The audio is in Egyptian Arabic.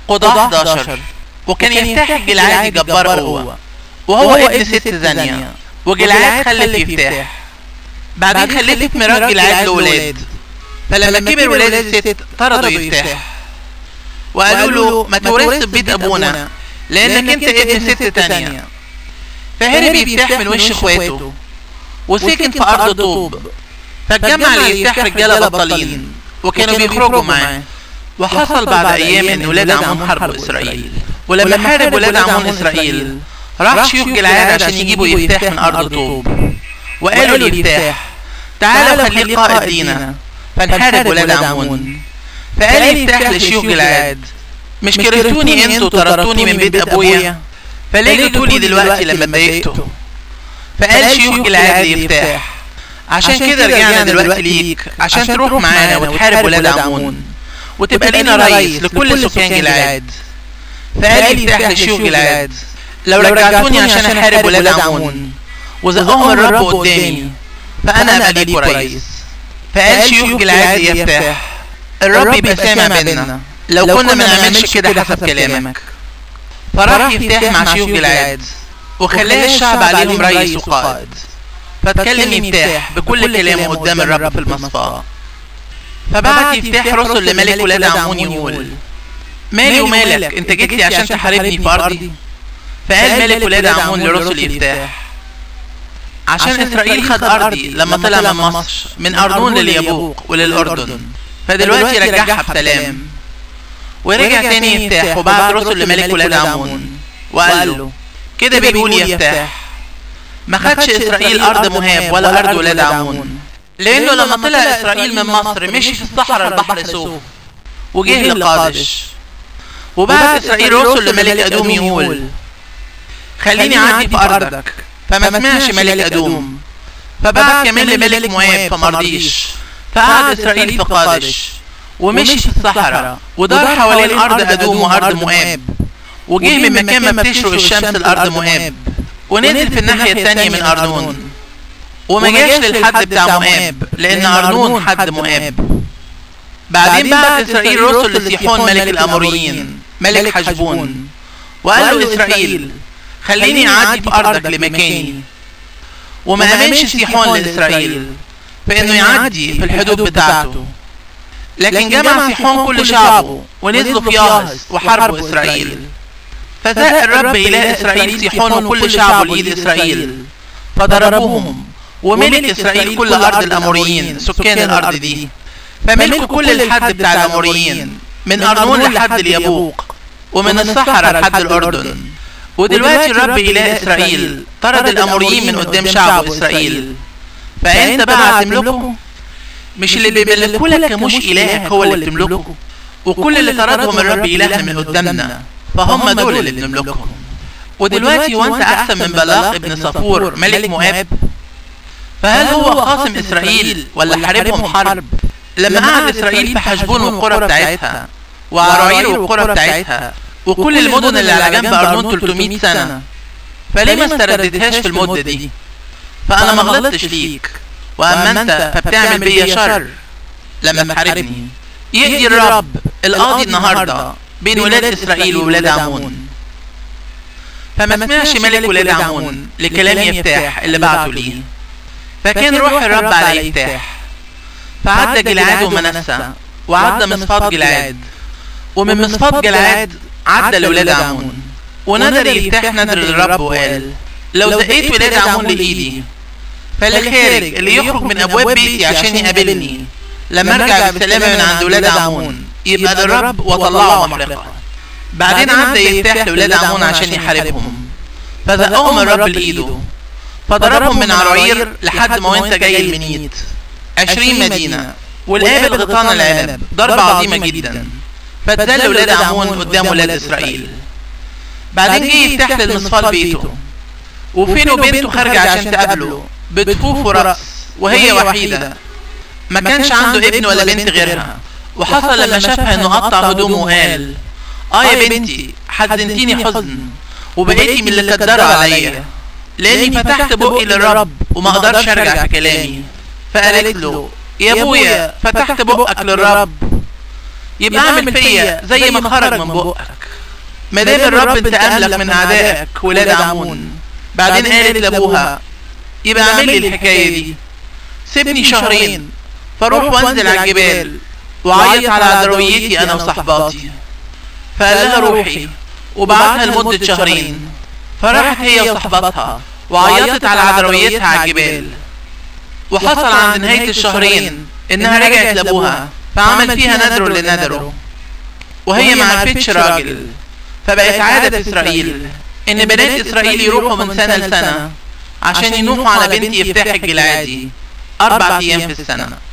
قضاة 11 وكان يفتح الجلعاد جبار قوة وهو ابن ست زانية وجلعاد خلف يفتح بعدين خلفت مرات جلعاد لولاد فلما كبر ولاد الست طردوا يفتح وقالوا له ما تورثش بيت ابونا لانك انت ابن ست تانية فهرب يفتح من وش اخواته وسكن في ارض طوب فاتجمع ليفتح رجاله بطالين وكانوا بيخرجوا معاه وحصل بعد ايام ان ولاد عمون حاربوا اسرائيل ولما حارب ولاد عمون اسرائيل راح شيوخ جلعاد عشان يجيبوا يفتح من ارض طوب وقالوا ليفتح تعالى وخليك قائد لينا فنحارب ولاد عمون فقال يفتح لشيوخ جلعاد مش كرهتوني انتوا طردتوني من بيت ابويا فليه جيتولي دلوقتي لما اتضايقتوا فقال شيوخ جلعاد ليفتح عشان كده رجعنا دلوقتي ليك عشان تروح معانا وتحارب ولاد عمون وتبقى لينا رئيس لكل سكان جلعاد فقال يفتح لشيوخ جلعاد لو رجعتوني عشان احارب ولاد عمون وزقهم الرب قدامي فانا ابقى ليكوا رئيس فقال شيوخ جلعاد ليفتح الرب يبقى سامع بينا لو كنا ما نعملش كده حسب كلامك فراح يفتح مع شيوخ جلعاد وخلاه الشعب عليهم رئيس وقائد فاتكلم يفتح بكل كلامه قدام الرب في المصفى فبعت يفتح رسل لملك ولاد عمون يقول مالي ومالك انت جيت لي عشان تحاربني في ارضي فقال ملك ولاد عمون لرسل يفتح عشان اسرائيل خد ارضي لما طلع من مصر من اردون لليبوق وللاردن فدلوقتي رجعها بسلام ورجع تاني يفتح وبعت رسل لملك ولاد عمون وقال له كده بيقول يفتح ما خدش اسرائيل ارض مهاب ولا ارض ولاد عمون لانه لما طلع اسرائيل من مصر مشي في الصحراء البحر سوف وجه لقادش وبعت اسرائيل رسل لملك ادوم يقول خليني اعدي في ارضك فما سمعش ملك ادوم فبعت كمان لملك مواب فمرضيش فقعد اسرائيل في قادش ومشي في الصحراء ودار حوالين ارض ادوم وارض مواب وجه من مكان ما بتشرق الشمس الارض مواب ونزل في الناحيه الثانيه من ارنون وما جاش للحد بتاع مواب لان ارنون حد مواب بعدين بعت اسرائيل رسل لسيحون ملك الاموريين ملك حشبون وقال له اسرائيل خليني اعدي في ارضك لمكاني وما امنش سيحون لاسرائيل فانه يعدي في الحدود بتاعته لكن جمع سيحون كل شعبه ونزلوا في ياهز وحاربوا اسرائيل فزاق الرب اله اسرائيل سيحون وكل شعبه لايد اسرائيل فضربوهم وملك اسرائيل كل ارض الاموريين سكان الارض دي فملكوا كل الحد بتاع الاموريين من ارنون لحد اليبوق ومن الصحراء لحد الاردن ودلوقتي الرب اله اسرائيل طرد الاموريين من قدام شعبه اسرائيل فانت بقى هتملكه مش اللي بيملكوا لك مش الهك هو اللي بتملكه وكل اللي طردهم الرب الهنا من قدامنا فهم دول اللي بنملكهم ودلوقتي وانت احسن من بلاق ابن صفور ملك مؤاب فهل هو خاصم اسرائيل ولا حاربهم حرب لما قعد اسرائيل في حشبون والقرى بتاعتها وعراعير والقرى بتاعتها وكل المدن اللي على جنب ارنون 300 سنه فليه ما استردتهاش في المده دي فانا ما غلطتش ليك واما انت فبتعمل بيا شر لما تحاربني يقضي الرب القاضي النهارده بين ولاد اسرائيل وولاد عمون فما سمعش ملك ولاد عمون لكلام يفتاح اللي بعته ليه فكان روح الرب على يفتاح فعدى جلعاد ومنسى وعدى مصفات جلعاد ومن مصفات جلعاد عدى لولاد عمون ونذر يفتاح نذر للرب وقال لو زقيت ولاد عمون لايدي فاللي خارج اللي يخرج من ابواب بيتي عشان يقابلني لما ارجع بالسلامه من عند ولاد عمون يبقى للرب وطلعه محرقه بعدين عدى يفتاح لولاد عمون عشان يحاربهم فزقهم الرب لايده فضربهم من عراعير لحد ما وانت جاي المنيت عشرين مدينة والقابل غطان العنب ضربة عظيمة جدا فاتذل ولاد عمون قدام ولاد إسرائيل بعدين جه يفتح للمصفال بيته وفين وبنته خارجة عشان تقابله بتفوف ورأس وهي وحيدة ما كانش عنده ابن ولا بنت غيرها وحصل لما شافها انه قطع هدومه وقال اه يا بنتي حزنتيني حزن وبقيتي من اللي تقدروا عليا لاني فتحت بقي للرب وما اقدرش ارجع في كلامي فقالت له يا ابويا فتحت بقك للرب يبقى اعمل فيا زي ما خرج من بقك ما دام الرب انتقم لك من اعدائك ولاد عمون بعدين قالت لابوها يبقى اعمل لي الحكايه دي سيبني شهرين فاروح وانزل على الجبال واعيط على عذرويتي انا وصحباتي فقال لها روحي وبعتها لمدة شهرين فراحت هي وصحباتها وعيطت على عذرويتها على الجبال وحصل عند نهاية الشهرين انها رجعت لابوها فعمل فيها نذر لنذره وهي ما عرفتش راجل فبقت عادة في اسرائيل ان بنات اسرائيل يروحوا من سنة لسنة عشان ينوحوا على بنت يفتح الجلعادي اربع ايام في السنة